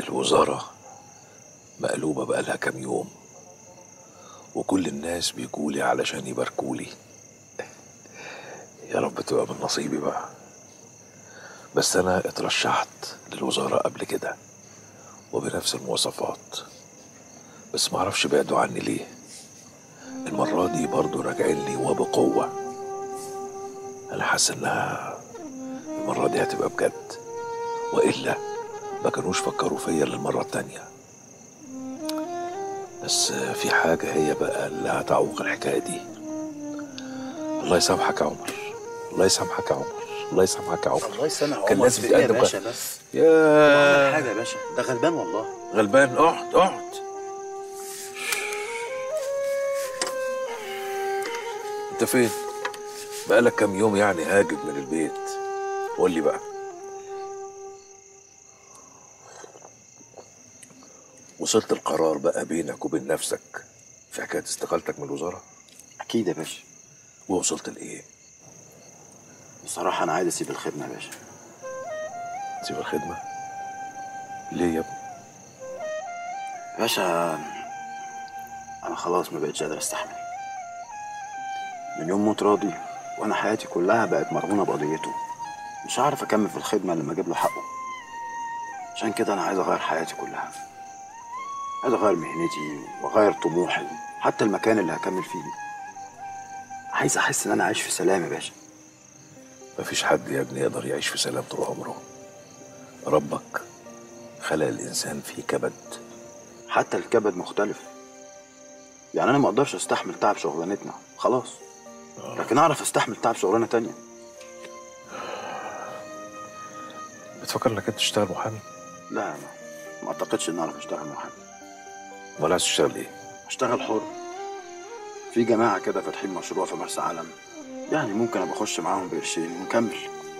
الوزارة مقلوبة بقالها كام يوم وكل الناس بيجولي علشان يباركولي يا رب تبقى من نصيبي بقى بس أنا اترشحت للوزارة قبل كده وبنفس المواصفات بس معرفش بعدوا عني ليه المرة دي برضو راجعين لي وبقوة أنا حاسس إنها المرة دي هتبقى بجد وإلا ما كانوش فكروا فيا للمرة التانية بس في حاجة هي بقى اللي هتعوق الحكاية دي الله يسامحك يا عمر الله يسامحك يا عمر الله يسامحك يا عمر الله يسامح كان عمر لازم في ايه يا تقدم باشا كده. بس عمل يا حاجه يا باشا ده غلبان والله غلبان اقعد اقعد انت فين بقالك كام يوم يعني هاجد من البيت قول لي بقى وصلت القرار بقى بينك وبين نفسك في حكايه استقالتك من الوزاره اكيد يا باشا ووصلت لايه بصراحه انا عايز اسيب الخدمه يا باشا تسيب الخدمه ليه يا ابني يا باشا انا خلاص ما بقتش قادر استحمل من يوم موت راضي وانا حياتي كلها بقت مرهونه بقضيته مش هعرف اكمل في الخدمه لما اجيب له حقه عشان كده انا عايز اغير حياتي كلها عايز اغير مهنتي واغير طموحي حتى المكان اللي هكمل فيه عايز احس ان انا عايش في سلام يا باشا مفيش حد يا ابني يقدر يعيش في سلام طول عمره ربك خلق الانسان في كبد حتى الكبد مختلف يعني انا ما اقدرش استحمل تعب شغلانتنا خلاص لكن اعرف استحمل تعب شغلانه تانية بتفكر انك انت تشتغل محامي لا ما, ما اعتقدش اني اعرف اشتغل محامي ولا عايز تشتغل ايه اشتغل حر في جماعه كده فاتحين مشروع في مرسى علم يعني ممكن ابقى اخش معاهم بقرشين ونكمل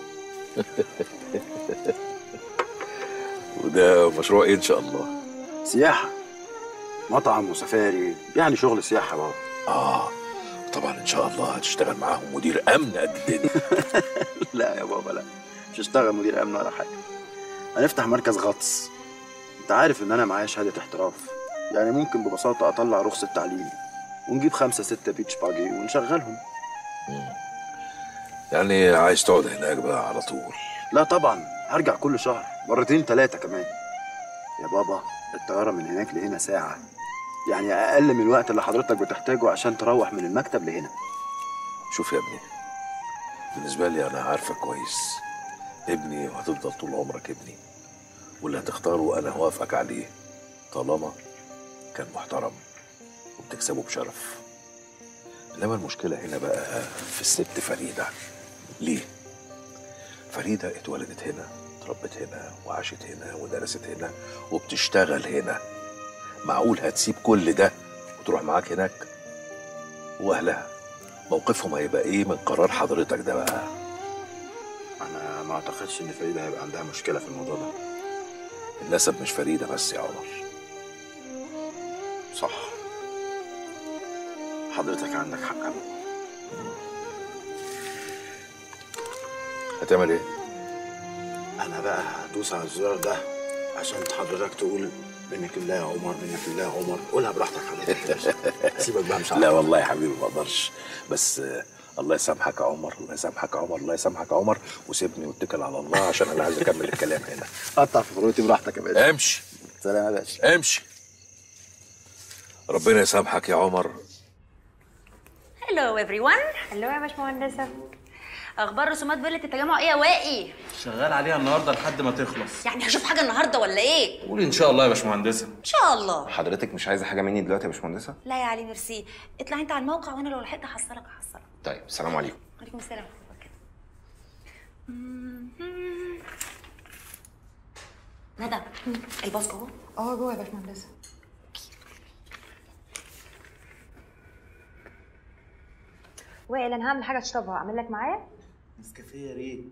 وده مشروع ايه ان شاء الله سياحه مطعم وسفاري يعني شغل سياحه بقى اه طبعا ان شاء الله هتشتغل معاهم مدير امن قد الدنيا لا يا بابا لا مش هشتغل مدير امن ولا حاجه هنفتح مركز غطس انت عارف ان انا معايا شهاده احتراف يعني ممكن ببساطه اطلع رخصه تعليم ونجيب خمسه سته بيتش باجي ونشغلهم يعني عايز تقعد هناك بقى على طول لا طبعا هرجع كل شهر مرتين ثلاثه كمان يا بابا الطياره من هناك لهنا ساعه يعني اقل من الوقت اللي حضرتك بتحتاجه عشان تروح من المكتب لهنا شوف يا ابني بالنسبه لي انا عارفك كويس ابني وهتفضل طول عمرك ابني واللي هتختاره انا هوافقك عليه طالما كان محترم وبتكسبه بشرف انما المشكله هنا بقى في الست فريده ليه فريده اتولدت هنا اتربت هنا وعاشت هنا ودرست هنا وبتشتغل هنا معقول هتسيب كل ده وتروح معاك هناك واهلها موقفهم هيبقى ايه من قرار حضرتك ده بقى انا ما اعتقدش ان فريده هيبقى عندها مشكله في الموضوع ده النسب مش فريده بس يا عمر صح حضرتك عندك حق أوي. هتعمل ايه انا بقى هدوس على الزرار ده عشان حضرتك تقول منك الله يا عمر منك الله يا عمر قولها براحتك حضرتك يا باشا. سيبك بقى مش لا والله يا حبيبي ما اقدرش بس آه، الله يسامحك يا عمر الله يسامحك يا عمر الله يسامحك يا عمر وسيبني واتكل على الله عشان انا عايز اكمل الكلام هنا قطع في فروتي براحتك يا باشا امشي سلام يا باشا امشي ربنا يسامحك يا عمر هلو ايفري ون هلو يا باشمهندسة اخبار رسومات فيلة التجمع ايه يا واقي شغال عليها النهارده لحد ما تخلص يعني هشوف حاجه النهارده ولا ايه قولي ان شاء الله يا باشمهندسه ان شاء الله حضرتك مش عايزه حاجه مني دلوقتي يا باشمهندسه لا يا علي ميرسي اطلع انت على الموقع وانا لو لحقت احصلك هحصلك طيب السلام عليكم عليكم السلام ندى الباص جوه اه جوه يا باشمهندسة وائل انا هعمل حاجة تشربها اعمل لك معايا نسكافيه يا ريت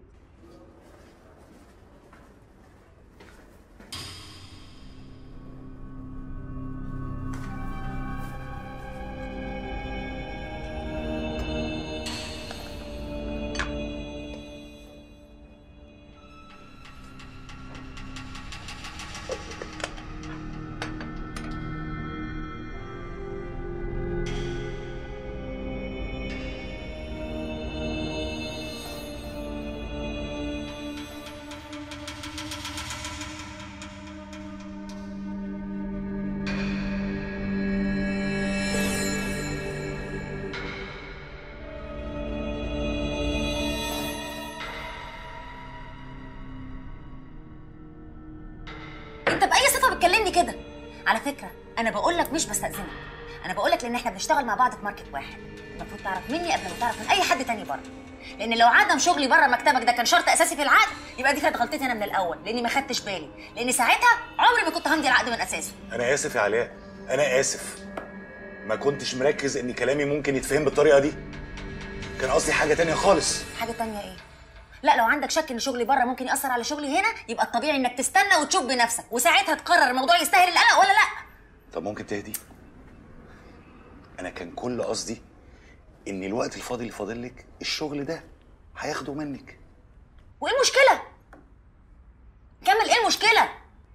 ما بتكلمني كده على فكره انا بقول لك مش بستاذنك انا بقول لك لان احنا بنشتغل مع بعض في ماركت واحد المفروض تعرف مني قبل ما تعرف من اي حد تاني بره لان لو عدم شغلي بره مكتبك ده كان شرط اساسي في العقد يبقى دي كانت غلطتي انا من الاول لاني ما خدتش بالي لان ساعتها عمري ما كنت همضي العقد من اساسه انا اسف يا علاء انا اسف ما كنتش مركز ان كلامي ممكن يتفهم بالطريقه دي كان قصدي حاجه تانية خالص حاجه تانية ايه لا لو عندك شك ان شغلي بره ممكن ياثر على شغلي هنا يبقى الطبيعي انك تستنى وتشوف بنفسك وساعتها تقرر الموضوع يستاهل القلق ولا لا طب ممكن تهدي انا كان كل قصدي ان الوقت الفاضي اللي فاضل لك الشغل ده هياخده منك وايه المشكله كمل ايه المشكله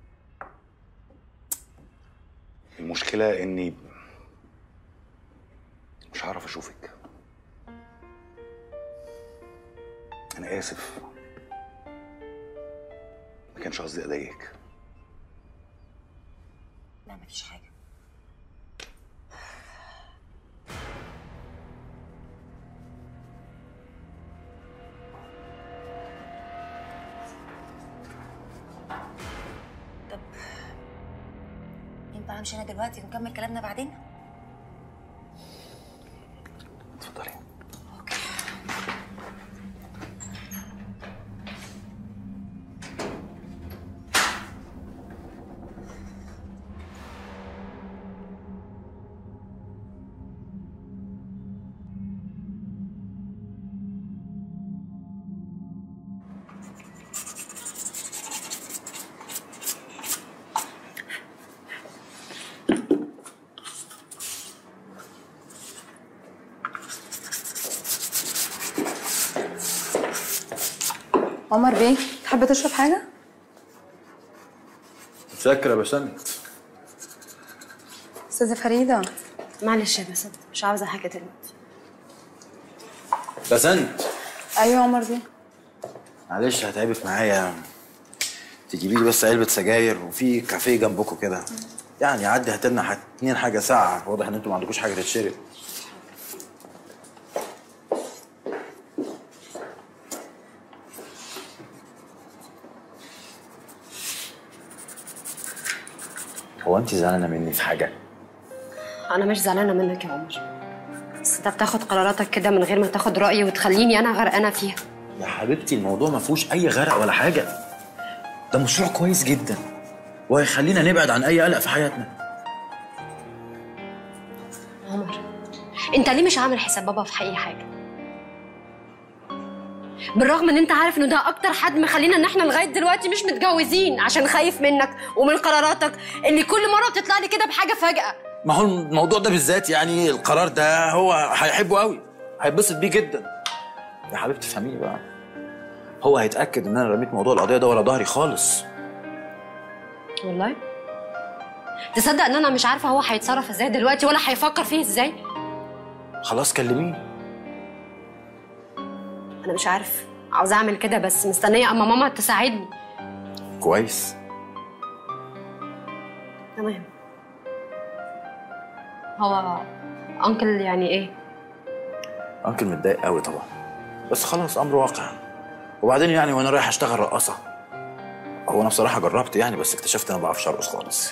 المشكله اني مش هعرف اشوفك انا اسف ما كانش قصدي اضايقك لا مفيش حاجه طب ينفع امشي انا دلوقتي ونكمل كلامنا بعدين اتفضلي عمر بيه تحب تشرب حاجة؟ متشكر يا بسنت أستاذة فريدة معلش يا بسنت مش عاوزه حاجه دلوقتي بسنت أيوة عمر بيه معلش هتعبك معايا تجيبي لي بس علبه سجاير وفي كافيه جنبكم كده يعني عدي هات لنا حت- اتنين حاجه ساعه واضح ان انتوا ما عندكوش حاجه تتشرب هو انت زعلانه مني في حاجه انا مش زعلانه منك يا عمر بس انت بتاخد قراراتك كده من غير ما تاخد رايي وتخليني انا غرقانه فيها يا حبيبتي الموضوع ما فيهوش اي غرق ولا حاجه ده مشروع كويس جدا وهيخلينا نبعد عن اي قلق في حياتنا عمر انت ليه مش عامل حساب بابا في اي حاجه بالرغم ان انت عارف انه ده اكتر حد مخلينا ان احنا لغايه دلوقتي مش متجوزين عشان خايف منك ومن قراراتك اللي كل مره بتطلع لي كده بحاجه فجاه ما هو الموضوع ده بالذات يعني القرار ده هو هيحبه قوي هيتبسط بيه جدا يا حبيبتي فهميني بقى هو هيتاكد ان انا رميت موضوع القضيه ده ورا ظهري خالص والله تصدق ان انا مش عارفه هو هيتصرف ازاي دلوقتي ولا هيفكر فيه ازاي خلاص كلميني انا مش عارف عاوزه اعمل كده بس مستنيه اما ماما تساعدني كويس تمام هو انكل يعني ايه انكل متضايق قوي طبعا بس خلاص امر واقع وبعدين يعني وانا رايح اشتغل رقاصه هو انا بصراحه جربت يعني بس اكتشفت انا ما بعرفش ارقص خالص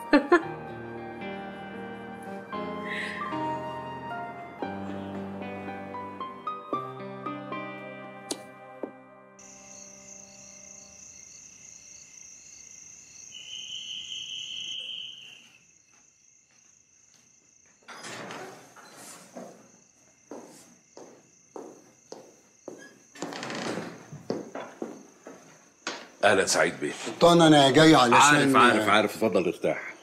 اهلا سعيد بيه طن انا جاي علشان عارف عارف عارف اتفضل ارتاح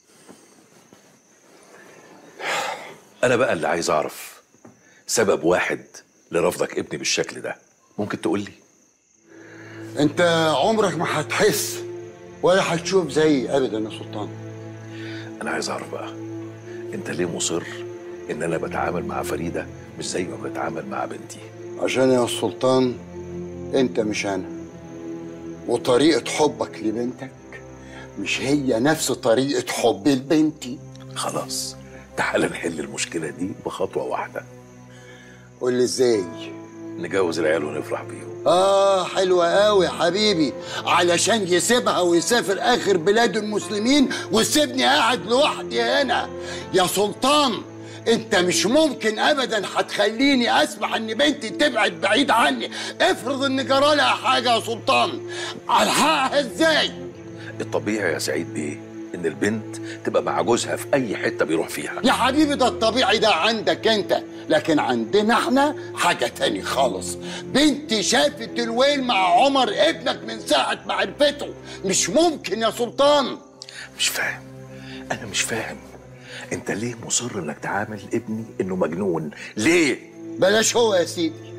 انا بقى اللي عايز اعرف سبب واحد لرفضك ابني بالشكل ده ممكن تقول لي انت عمرك ما هتحس ولا هتشوف زيي ابدا يا سلطان انا عايز اعرف بقى انت ليه مصر ان انا بتعامل مع فريده مش زي ما بتعامل مع بنتي عشان يا سلطان انت مش انا وطريقة حبك لبنتك مش هي نفس طريقة حبي لبنتي خلاص تعال نحل المشكله دي بخطوه واحده قول لي ازاي نجوز العيال ونفرح بيهم آه حلوة قوي يا حبيبي علشان يسيبها ويسافر آخر بلاد المسلمين ويسيبني قاعد لوحدي هنا يا سلطان انت مش ممكن ابدا هتخليني اسمح ان بنتي تبعد بعيد عني افرض ان جرالها حاجه يا سلطان الحقها ازاي الطبيعي يا سعيد بيه ان البنت تبقى مع جوزها في اي حته بيروح فيها يا حبيبي ده الطبيعي ده عندك انت لكن عندنا احنا حاجة تاني خالص بنتي شافت الويل مع عمر ابنك من ساعة ما عرفته مش ممكن يا سلطان مش فاهم انا مش فاهم انت ليه مصر انك تعامل ابني انه مجنون ليه بلاش هو يا سيدي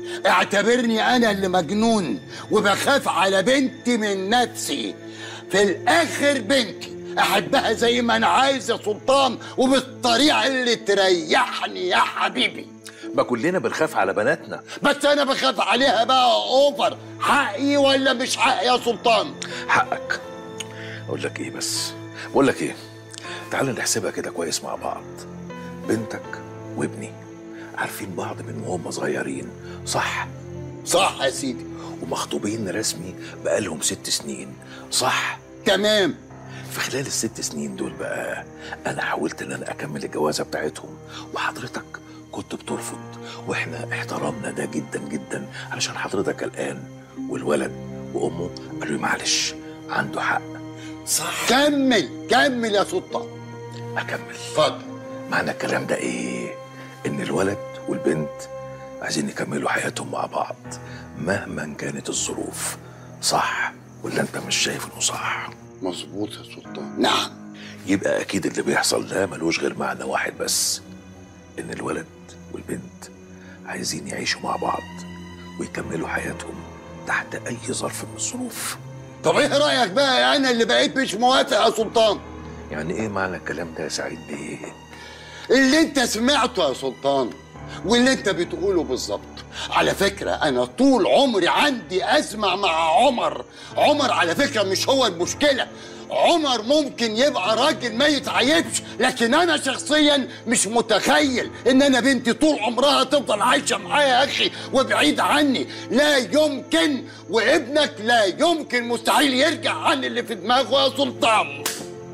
اعتبرني انا اللي مجنون وبخاف على بنتي من نفسي في الاخر بنتي احبها زي ما انا عايز يا سلطان وبالطريقه اللي تريحني يا حبيبي ما كلنا بنخاف على بناتنا بس انا بخاف عليها بقى اوفر حقي ولا مش حقي يا سلطان حقك اقول لك ايه بس بقول لك ايه تعال نحسبها كده كويس مع بعض بنتك وابني عارفين بعض من وهم صغيرين صح صح يا سيدي ومخطوبين رسمي بقالهم ست سنين صح تمام في خلال الست سنين دول بقى انا حاولت ان انا اكمل الجوازه بتاعتهم وحضرتك كنت بترفض واحنا احترمنا ده جدا جدا علشان حضرتك الان والولد وامه قالوا لي معلش عنده حق صح كمل كمل يا سلطان اكمل اتفضل معنى الكلام ده ايه ان الولد والبنت عايزين يكملوا حياتهم مع بعض مهما كانت الظروف صح ولا انت مش شايف انه صح مظبوط يا سلطان نعم يبقى اكيد اللي بيحصل ده ملوش غير معنى واحد بس ان الولد والبنت عايزين يعيشوا مع بعض ويكملوا حياتهم تحت اي ظرف من الظروف طب ايه رايك بقى انا اللي بقيت مش موافق يا سلطان يعني ايه معنى الكلام ده يا سعيد بيه اللي انت سمعته يا سلطان واللي انت بتقوله بالظبط على فكرة أنا طول عمري عندي أزمة مع عمر عمر على فكرة مش هو المشكلة عمر ممكن يبقى راجل ما يتعيبش لكن أنا شخصيا مش متخيل إن أنا بنتي طول عمرها تفضل عايشة معايا يا أخي وبعيد عني لا يمكن وابنك لا يمكن مستحيل يرجع عن اللي في دماغه يا سلطان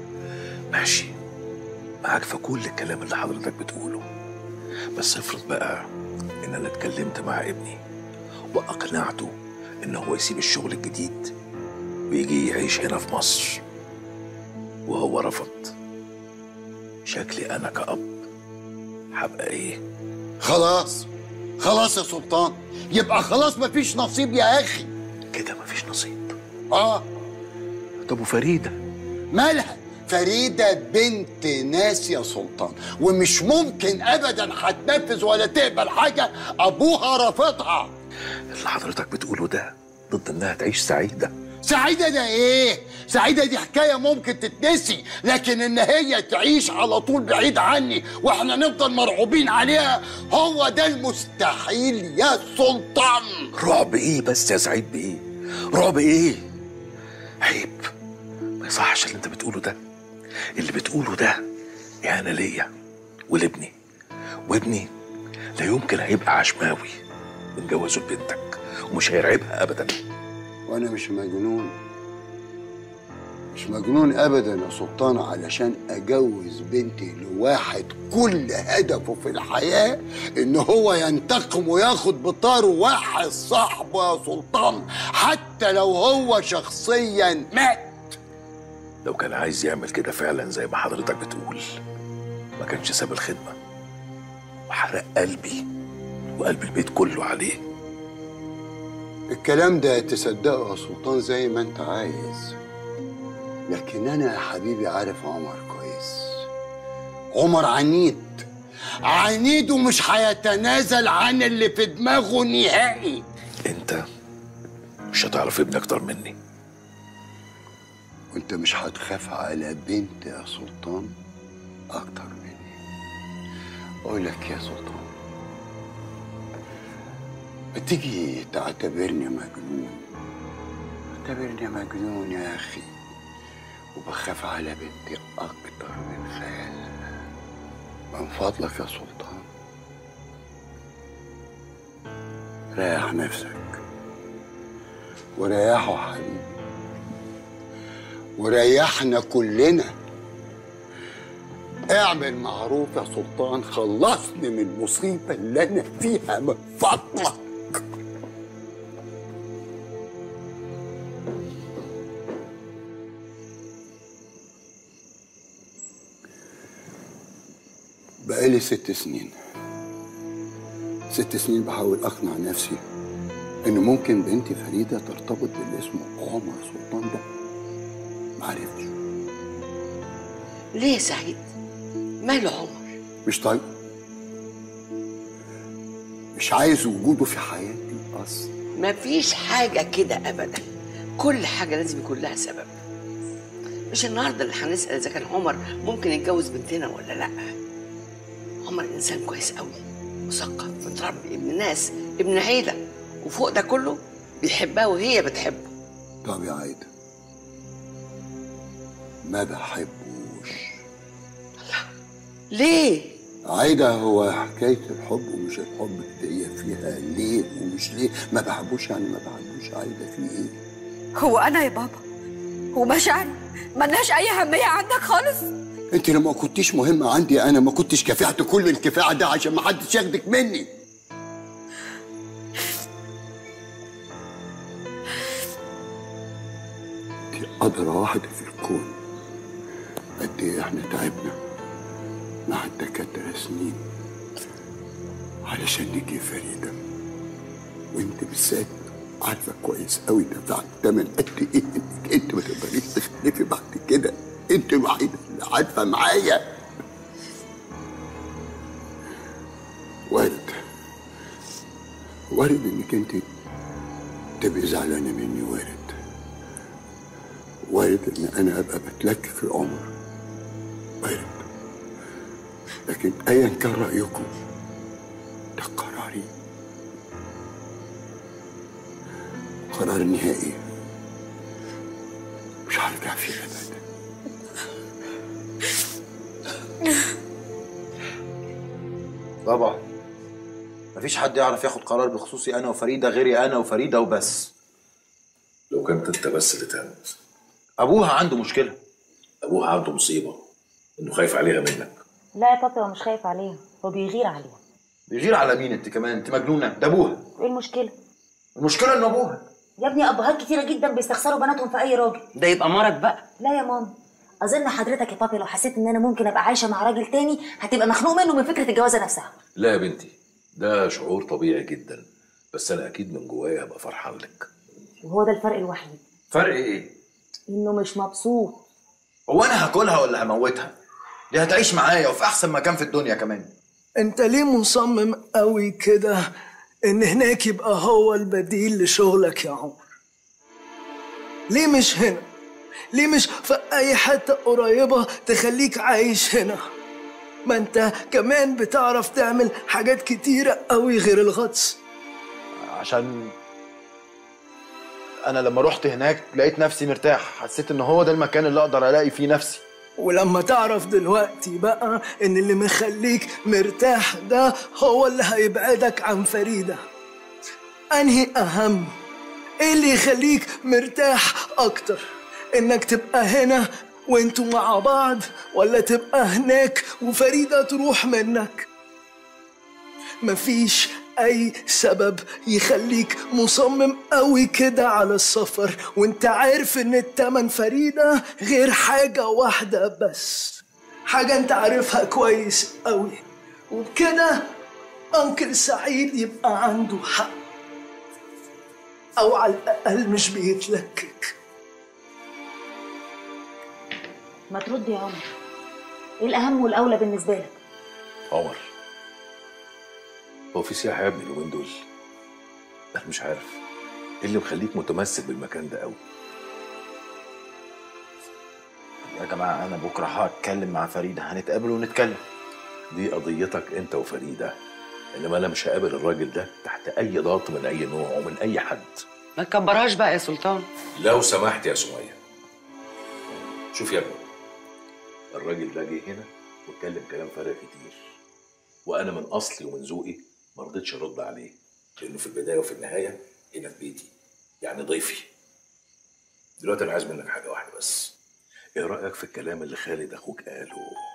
ماشي معاك في كل الكلام اللي حضرتك بتقوله بس افرض بقى ان انا اتكلمت مع ابني واقنعته ان هو يسيب الشغل الجديد ويجي يعيش هنا في مصر وهو رفض شكلي انا كأب هبقى ايه خلاص خلاص يا سلطان يبقى خلاص مفيش نصيب يا أخي كده مفيش نصيب آه طب وفريدة مالها فريدة بنت ناس يا سلطان ومش ممكن أبدا هتنفذ ولا تقبل حاجة أبوها رافضها اللي حضرتك بتقوله ده ضد انها تعيش سعيدة سعيدة ده إيه؟ سعيدة دي حكاية ممكن تتنسي لكن إن هي تعيش على طول بعيد عني وإحنا نفضل مرعوبين عليها هو ده المستحيل يا سلطان رعب ايه بس يا سعيد بايه رعب ايه عيب ما يصحش اللي انت بتقوله ده اللي بتقوله ده اهانه ليا ولابني وابني لا يمكن هيبقى عشماوي من جوازه لبنتك ومش هيرعبها ابدا وأنا مش مجنون مش مجنون أبدا يا سلطان علشان أجوز بنتي لواحد كل هدفه في الحياة إن هو ينتقم وياخد بطاره واحد صاحبه يا سلطان حتى لو هو شخصيا مات لو كان عايز يعمل كده فعلا زي ما حضرتك بتقول ما كانش ساب الخدمة وحرق قلبي وقلب البيت كله عليه الكلام ده تصدقه يا سلطان زي ما انت عايز لكن انا يا حبيبي عارف عمر كويس عمر عنيد عنيد ومش هيتنازل عن اللي في دماغه نهائي انت مش هتعرف ابني اكتر مني وانت مش هتخاف على بنت يا سلطان اكتر مني اقول لك يا سلطان بتيجي تعتبرني مجنون اعتبرني مجنون يا اخي وبخاف على بنتي اكتر من خيالها من فضلك يا سلطان ريح نفسك وريحه حبيبي وريحنا كلنا اعمل معروف يا سلطان خلصني من المصيبة اللي أنا فيها من فضلك بقالي ست سنين ست سنين بحاول أقنع نفسي إن ممكن بنتي فريدة ترتبط باللي اسمه عمر سلطان ده معرفتش ليه يا سعيد ماله عمر مش طايق مش عايز وجوده في حياتي أصلا مفيش حاجة كده أبدا كل حاجة لازم يكون لها سبب مش النهاردة اللي هنسأل إذا كان عمر ممكن يتجوز بنتنا ولا لأ عمر إنسان كويس قوي مثقف متربي ابن ناس ابن عيلة وفوق ده كله بيحبها وهي بتحبه طب يا عايدة ما بحبوش ليه؟ عايدة هو حكاية الحب ومش الحب اللي هي فيها ليه ومش ليه ما بحبوش يعني ما بحبوش عايدة في ايه هو انا يا بابا ومشاعري ملهاش اي اهميه عندك خالص انت لو ما كنتيش مهمة عندي انا ما كنتش كافحت كل الكفاح ده عشان ما حدش ياخدك مني دي أدرى واحدة في الكون قد ايه احنا تعبنا مع الدكاترة سنين علشان نجي فريدة وانت بالذات عارفة كويس قوي دفعت تمن قد ايه انك انت ما تقدريش تختلفي بعد كده انت الوحيدة اللي عارفة معايا وارد وارد انك انت تبقي زعلانة مني وارد وارد ان انا ابقى بتلك في العمر وارد لكن ايا كان رايكم ده قراري قرار نهائي مش هرجع فيه ابدا بابا مفيش حد يعرف ياخد قرار بخصوصي انا وفريده غيري انا وفريده وبس لو كنت انت بس اللي تعمل ابوها عنده مشكله ابوها عنده مصيبه انه خايف عليها منك لا يا بابا هو مش خايف عليها هو بيغير عليها بيغير على مين انت كمان انت مجنونه ده ابوها ايه المشكله المشكله ان ابوها يا ابني ابهات كتيره جدا بيستخسروا بناتهم في اي راجل ده يبقى مرض بقى لا يا ماما اظن حضرتك يا بابي لو حسيت ان انا ممكن ابقى عايشه مع راجل تاني هتبقى مخنوق منه من فكره الجوازه نفسها لا يا بنتي ده شعور طبيعي جدا بس انا اكيد من جوايا هبقى فرحان لك وهو ده الفرق الوحيد فرق ايه انه مش مبسوط هو انا هاكلها ولا هموتها دي هتعيش معايا وفي احسن مكان في الدنيا كمان انت ليه مصمم قوي كده ان هناك يبقى هو البديل لشغلك يا عمر ليه مش هنا ليه مش في اي حتة قريبة تخليك عايش هنا ما انت كمان بتعرف تعمل حاجات كتيرة قوي غير الغطس عشان انا لما رحت هناك لقيت نفسي مرتاح حسيت ان هو ده المكان اللي اقدر الاقي فيه نفسي ولما تعرف دلوقتي بقى ان اللي مخليك مرتاح ده هو اللي هيبعدك عن فريدة انهي اهم ايه اللي يخليك مرتاح اكتر انك تبقى هنا وانتوا مع بعض ولا تبقى هناك وفريدة تروح منك مفيش اي سبب يخليك مصمم قوي كده على السفر وانت عارف ان التمن فريدة غير حاجة واحدة بس حاجة انت عارفها كويس قوي وبكده انكل سعيد يبقى عنده حق او على الاقل مش بيتلكك ما ترد يا عمر ايه الاهم والاولى بالنسبه لك عمر هو في سياحه يا ابني اليومين دول انا مش عارف ايه اللي مخليك متمسك بالمكان ده قوي يا جماعه انا بكره هتكلم مع فريده هنتقابل ونتكلم دي قضيتك انت وفريده انما انا مش هقابل الراجل ده تحت اي ضغط من اي نوع ومن اي حد ما تكبرهاش بقى يا سلطان لو سمحت يا سمية شوف يا ابني الراجل ده جه هنا واتكلم كلام فارغ كتير وانا من اصلي ومن ذوقي ما رضيتش ارد عليه لانه في البدايه وفي النهايه هنا في بيتي يعني ضيفي دلوقتي انا عايز منك حاجه واحده بس ايه رايك في الكلام اللي خالد اخوك قاله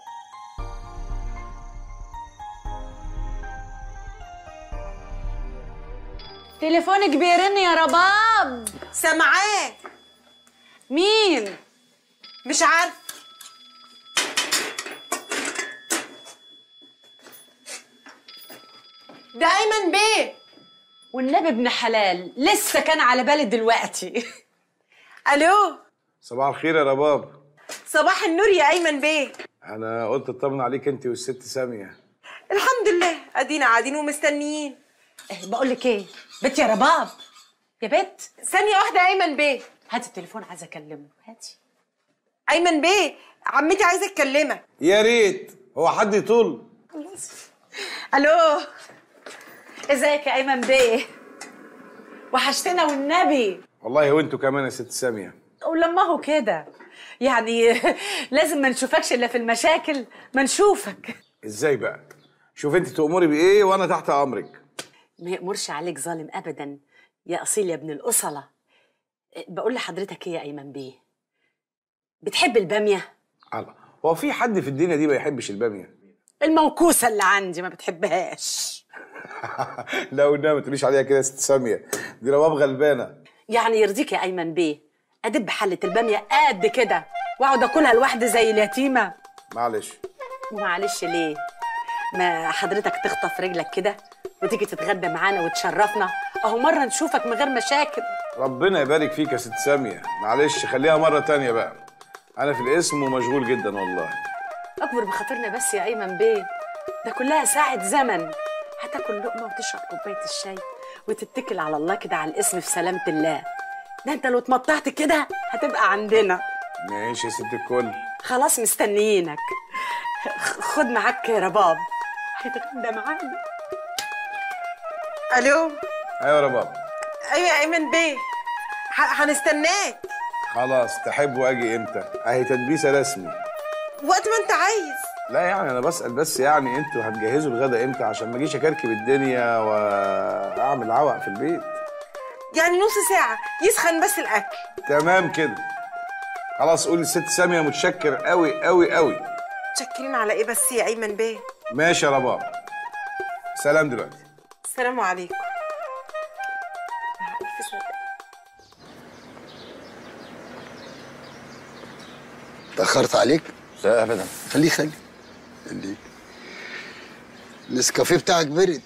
تليفونك بيرن يا رباب سامعاه مين مش عارف ده ايمن بيه والنبي ابن حلال لسه كان على بالي دلوقتي الو صباح الخير يا رباب صباح النور يا ايمن بيه انا قلت اطمن عليك انت والست ساميه الحمد لله ادينا قاعدين ومستنيين إيه بقول لك ايه بنت يا رباب يا بنت ثانيه واحده يا ايمن بيه هاتي التليفون عايزه اكلمه هاتي ايمن بيه عمتي عايزه اتكلمك يا ريت هو حد يطول الو ازيك يا ايمن بيه وحشتنا والنبي والله وانتوا كمان يا ست ساميه ولما هو كده يعني لازم ما نشوفكش الا في المشاكل ما نشوفك ازاي بقى شوف انت تأمري بايه وانا تحت امرك ما يأمرش عليك ظالم ابدا يا اصيل يا ابن الاصله بقول لحضرتك ايه يا ايمن بيه بتحب الباميه الله هو في حد في الدنيا دي ما يحبش الباميه الموكوسه اللي عندي ما بتحبهاش لا والنبي ما تقوليش عليها كده يا ست ساميه دي رباب غلبانه يعني يرضيك يا ايمن بيه ادب حله الباميه قد كده واقعد اكلها لوحدي زي اليتيمه معلش معلش ليه ما حضرتك تخطف رجلك كده وتيجي تتغدى معانا وتشرفنا اهو مره نشوفك من غير مشاكل ربنا يبارك فيك يا ست ساميه معلش خليها مره تانية بقى انا في الاسم ومشغول جدا والله اكبر بخاطرنا بس يا ايمن بيه ده كلها ساعه زمن هتاكل لقمه وتشرب كوبايه الشاي وتتكل على الله كده على الاسم في سلامه الله ده انت لو اتمطعت كده هتبقى عندنا ماشي يا ست الكل خلاص مستنيينك خ- خد معاك رباب هيتغدى معانا الو ايوه يا رباب ايوه يا ايمن بيه ح- هنستناك خلاص تحب واجي امتى اهي تدبيسه رسمي وقت ما انت عايز لا يعني انا بسال بس يعني انتوا هتجهزوا الغدا امتى عشان ما اجيش اكركب الدنيا واعمل عوق في البيت يعني نص ساعه يسخن بس الاكل تمام كده خلاص قول للست ساميه متشكر قوي قوي قوي متشكرين على ايه بس يا ايمن بيه ماشي يا رباب سلام دلوقتي السلام عليكم تأخرت عليك؟ لا ابدا خليه خليه خليه النسكافيه بتاعك برد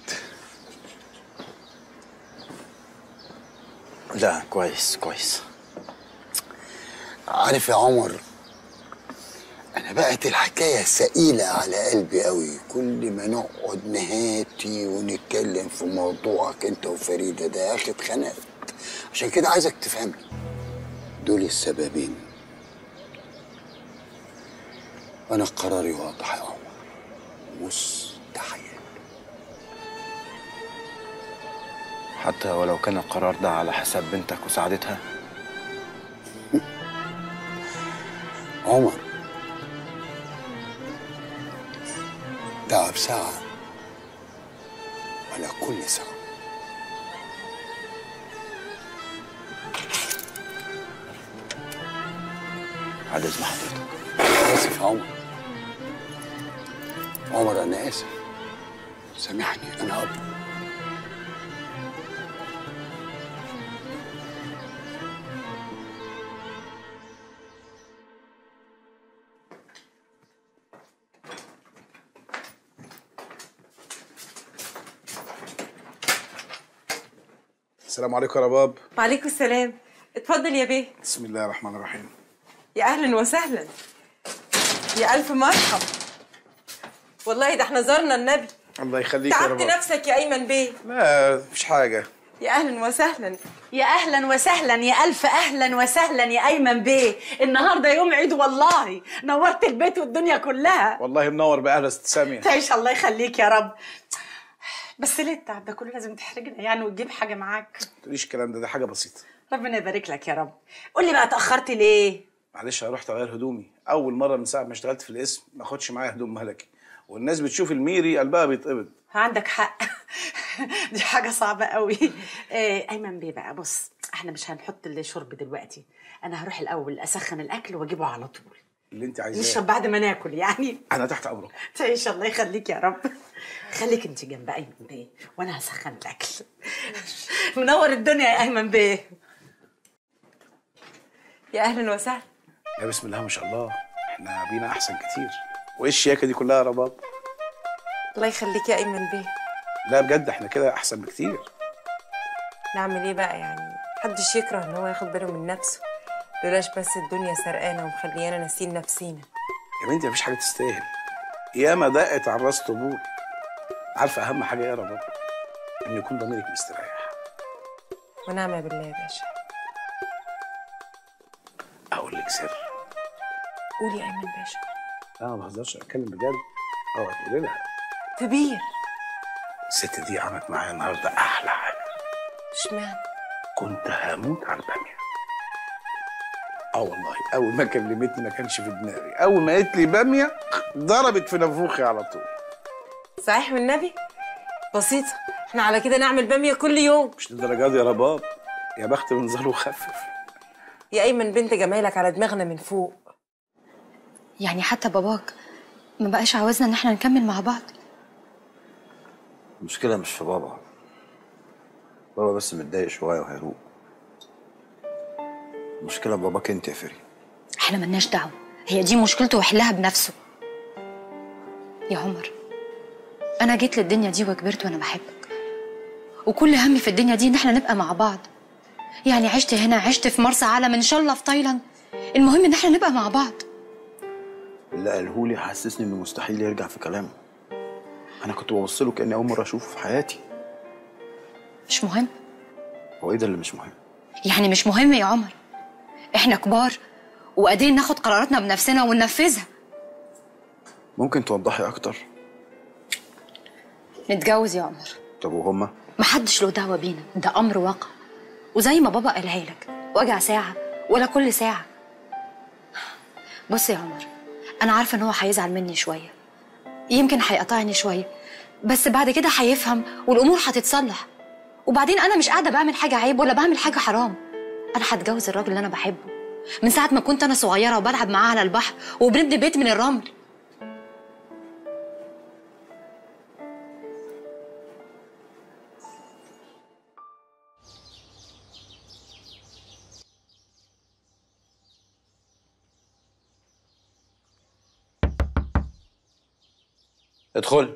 لا كويس كويس عارف يا عمر انا بقت الحكايه ثقيله على قلبي قوي كل ما نقعد نهاتي ونتكلم في موضوعك انت وفريده ده يا اخي اتخنقت عشان كده عايزك تفهمني دول السببين انا قراري واضح يا عمر مستحيل حتى ولو كان القرار ده على حساب بنتك وسعادتها عمر تعب ساعة ولا كل ساعة بعد اذن حضرتك آسف يا عمر عمر أنا آسف سامحني أنا أب السلام عليكم يا رباب وعليكم السلام اتفضل يا بيه بسم الله الرحمن الرحيم يا اهلا وسهلا يا الف مرحب والله ده احنا زرنا النبي الله يخليك يا تعبت رباب نفسك يا ايمن بيه لا مفيش حاجه يا اهلا وسهلا يا اهلا وسهلا يا الف اهلا وسهلا يا ايمن بيه النهارده يوم عيد والله نورت البيت والدنيا كلها والله منور باهل يا ست ساميه تعيش الله يخليك يا رب بس ليه التعب ده كله لازم تحرجنا يعني وتجيب حاجه معاك ما تقوليش الكلام ده ده حاجه بسيطه ربنا يبارك لك يا رب قول لي بقى اتاخرت ليه معلش انا رحت اغير هدومي اول مره من ساعه ما اشتغلت في الاسم ما اخدش معايا هدوم ملكي والناس بتشوف الميري قلبها بيتقبض عندك حق دي حاجة صعبة قوي آه، أيمن بيه بقى بص احنا مش هنحط الشرب دلوقتي أنا هروح الأول أسخن الأكل وأجيبه على طول اللي انت عايزاه نشرب بعد ما ناكل يعني انا تحت امرك تعيش الله يخليك يا رب خليك انت جنب أيمن بيه وأنا هسخن الأكل منور الدنيا يا أيمن بيه يا أهلا وسهلا يا بسم الله ما شاء الله احنا بينا احسن كتير وايه الشياكه دي كلها يا رباب الله يخليك يا ايمن بيه لا بجد احنا كده احسن بكتير نعمل ايه بقى يعني محدش يكره ان هو ياخد باله من نفسه لولاش بس الدنيا سرقانه ومخليانا ناسيين نفسينا يا بنتي مفيش حاجه تستاهل ياما دقت على الراس طبول عارفه اهم حاجه ايه يا رباب ان يكون ضميرك مستريح ونعم بالله يا باشا اقول لك سر قولي يا ايمن باشا لا ما بهزرش اتكلم بجد اه تقولي لها كبير الست دي عملت معايا النهارده احلى حاجه اشمعنى كنت هموت على الباميه اه والله اول ما كلمتني ما كانش في دماغي اول ما قالت لي باميه ضربت في نافوخي على طول صحيح من النبي بسيطه احنا على كده نعمل باميه كل يوم مش للدرجه دي يا رباب يا بخت من زار وخفف يا ايمن بنت جمالك على دماغنا من فوق يعني حتى باباك ما بقاش عاوزنا ان احنا نكمل مع بعض المشكلة مش في بابا بابا بس متضايق شوية وهيروق المشكلة باباك انت يا فري احنا ملناش دعوه هي دي مشكلته ويحلها بنفسه يا عمر انا جيت للدنيا دي وكبرت وانا بحبك وكل همي في الدنيا دي ان احنا نبقى مع بعض يعني عشت هنا عشت في مرسى علم ان شاء الله في تايلاند المهم ان احنا نبقى مع بعض اللي قالهولي حسسني انه مستحيل يرجع في كلامه انا كنت ببص له كاني اول مرة اشوفه في حياتي مش مهم هو ايه ده اللي مش مهم يعني مش مهم يا عمر احنا كبار وقادرين ناخد قراراتنا بنفسنا وننفذها ممكن توضحي اكتر نتجوز يا عمر طب وهما محدش له دعوه بينا ده امر واقع وزي ما بابا قالها لك وجع ساعه ولا كل ساعه بص يا عمر انا عارفه ان هو هيزعل مني شويه يمكن هيقطعني شويه بس بعد كده هيفهم والامور هتتصلح وبعدين انا مش قاعده بعمل حاجه عيب ولا بعمل حاجه حرام انا هتجوز الراجل اللي انا بحبه من ساعه ما كنت انا صغيره وبلعب معاه على البحر وبنبني بيت من الرمل ادخل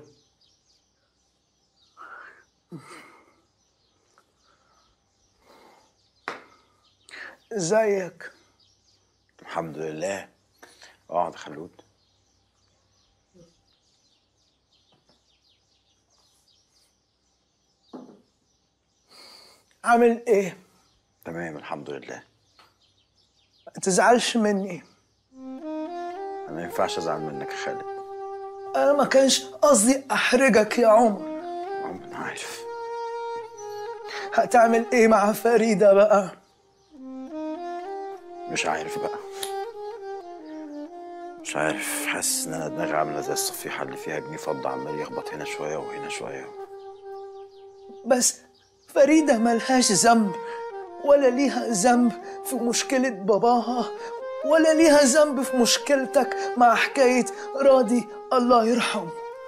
ازيك الحمد لله اقعد يا خلود عامل ايه تمام الحمد لله ما تزعلش مني انا ما ينفعش ازعل منك يا خالد انا ما كانش قصدي احرجك يا عمر انا عارف هتعمل ايه مع فريدة بقى مش عارف بقى مش عارف حاسس ان انا دماغي عامله زي الصفيحه اللي فيها جنيه فضه عمال يخبط هنا شويه وهنا شويه بس فريدة ملهاش ذنب ولا ليها ذنب في مشكلة باباها ولا ليها ذنب في مشكلتك مع حكاية راضي الله يرحمه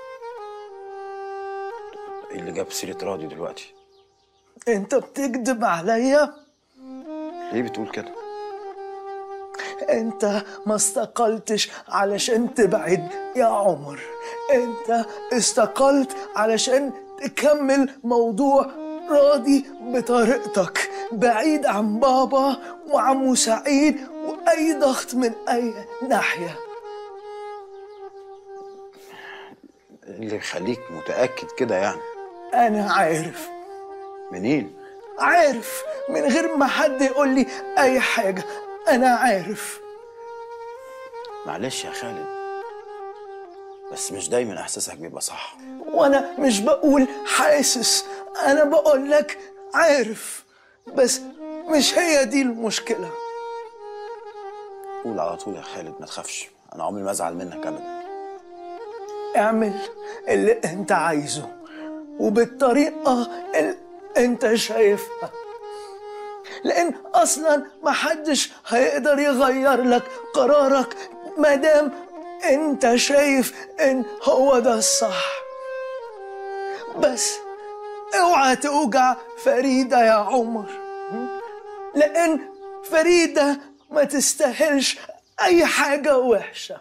ايه اللي جاب سيره راضي دلوقتي انت بتكذب عليا ليه بتقول كده انت ما استقلتش علشان تبعد يا عمر انت استقلت علشان تكمل موضوع راضي بطريقتك بعيد عن بابا وعمو سعيد واي ضغط من اي ناحيه إيه اللي يخليك متاكد كده يعني انا عارف منين عارف من غير ما حد يقول لي اي حاجه انا عارف معلش يا خالد بس مش دايما احساسك بيبقى صح وانا مش بقول حاسس انا بقول لك عارف بس مش هي دي المشكله قول على طول يا خالد ما تخافش انا عمري ما ازعل منك ابدا اعمل اللي انت عايزه وبالطريقة اللي انت شايفها لان اصلا محدش هيقدر يغير لك قرارك مادام انت شايف ان هو ده الصح بس اوعى توجع فريدة يا عمر لان فريدة ما تستاهلش اي حاجة وحشة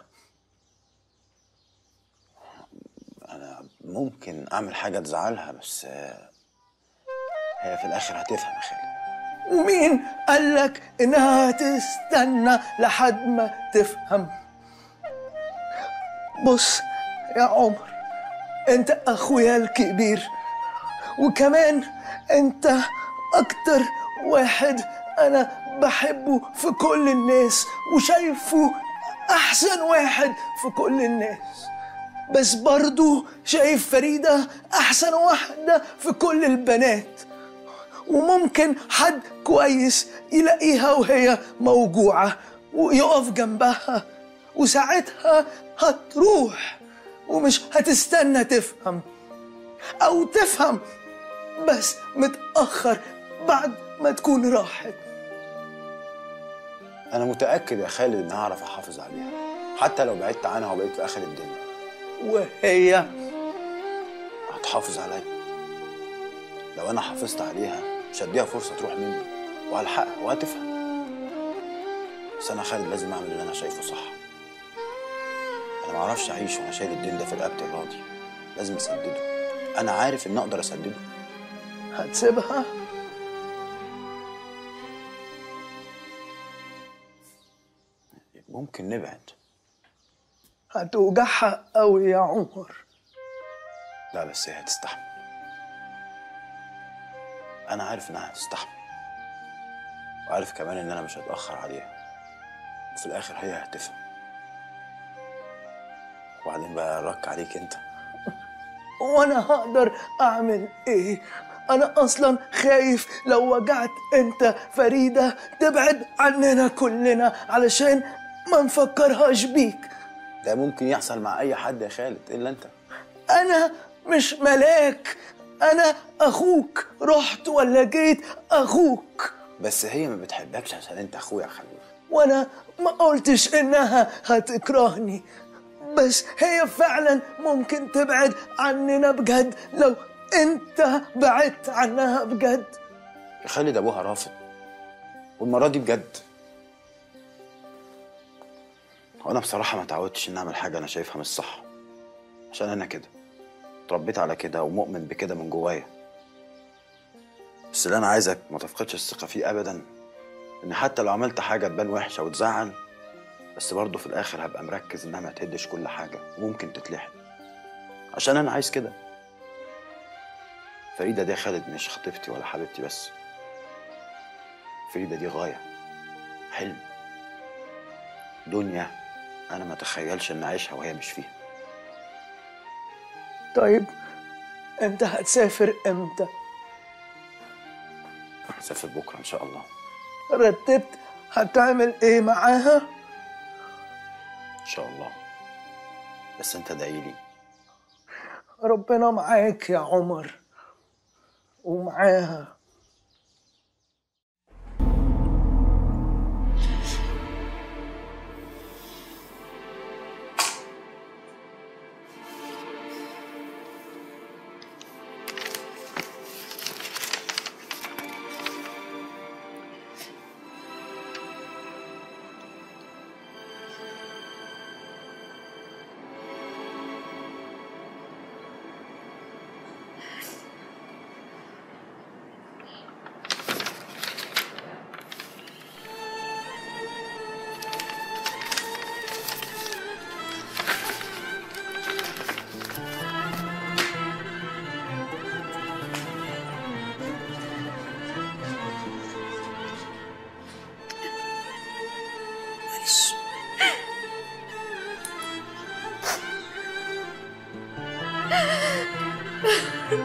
ممكن اعمل حاجه تزعلها بس آه، هي في الاخر هتفهم يا خالد ومين قالك انها تستنى لحد ما تفهم بص يا عمر انت اخويا الكبير وكمان انت اكتر واحد انا بحبه في كل الناس وشايفه احسن واحد في كل الناس بس برضو شايف فريدة احسن واحدة في كل البنات وممكن حد كويس يلاقيها وهي موجوعة ويقف جنبها وساعتها هتروح ومش هتستنى تفهم أو تفهم بس متأخر بعد ما تكون راحت انا متاكد يا خالد ان هعرف احافظ عليها حتى لو بعدت عنها وبقيت في اخر الدنيا وهي هتحافظ عليا لو انا حافظت عليها مش هديها فرصه تروح مني وهلحقها وهتفهم بس انا خالد لازم اعمل اللي انا شايفه صح انا ما اعرفش اعيش وانا شايل الدين ده في رقبتي الراضي لازم اسدده انا عارف ان اقدر اسدده هتسيبها ممكن نبعد هتوجعها قوي يا عمر لا بس هي هتستحمل انا عارف انها هتستحمل وعارف كمان ان انا مش هتاخر عليها وفي الاخر هي هتفهم وبعدين بقى رك عليك انت وانا هقدر اعمل ايه انا اصلا خايف لو وجعت انت فريدة تبعد عننا كلنا علشان ما نفكرهاش بيك ده ممكن يحصل مع اي حد يا خالد الا انت انا مش ملاك انا اخوك رحت ولا جيت اخوك بس هي ما بتحبكش عشان انت اخويا يا خليل وانا ما قلتش انها هتكرهني بس هي فعلا ممكن تبعد عننا بجد لو انت بعدت عنها بجد يا خالد ابوها رافض والمره دي بجد وانا بصراحه ما تعودتش ان اعمل حاجه انا شايفها مش صح عشان انا كده اتربيت على كده ومؤمن بكده من جوايا بس اللي انا عايزك ما تفقدش الثقه فيه ابدا ان حتى لو عملت حاجه تبان وحشه وتزعل بس برضه في الاخر هبقى مركز انها ما تهدش كل حاجه وممكن تتلحق عشان انا عايز كده فريده دي يا خالد مش خطيبتي ولا حبيبتي بس فريده دي غايه حلم دنيا انا ما اتخيلش ان اعيشها وهي مش فيها طيب انت هتسافر امتى هسافر بكره ان شاء الله رتبت هتعمل ايه معاها ان شاء الله بس انت ادعي لي ربنا معاك يا عمر ومعاها معلش